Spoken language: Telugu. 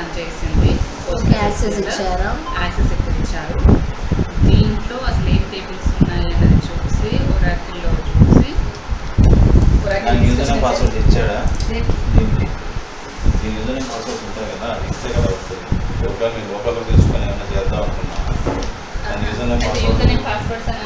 పనిచేసింది ఓకే యాక్సెస్ ఇచ్చారా యాక్సెస్ ఎక్కడ ఇచ్చారు దీంట్లో అసలు ఏం టేబుల్స్ ఉన్నాయి అనేది చూసి ఒరాకిల్లో చూసి దానికి యూజర్ నేమ్ పాస్వర్డ్ ఇచ్చాడా దీనికి దీనికి ఈ యూజర్ నేమ్ పాస్వర్డ్ ఉంటాయి కదా అది ఇస్తే కదా వస్తుంది ఒకవేళ మీరు లోకల్లో తీసుకొని ఏమైనా చేద్దాం అనుకున్నా దాని యూజర్ నేమ్ అయితే యూజర్ నేమ్ పాస్వర్డ్ పాస్వర్డ్స్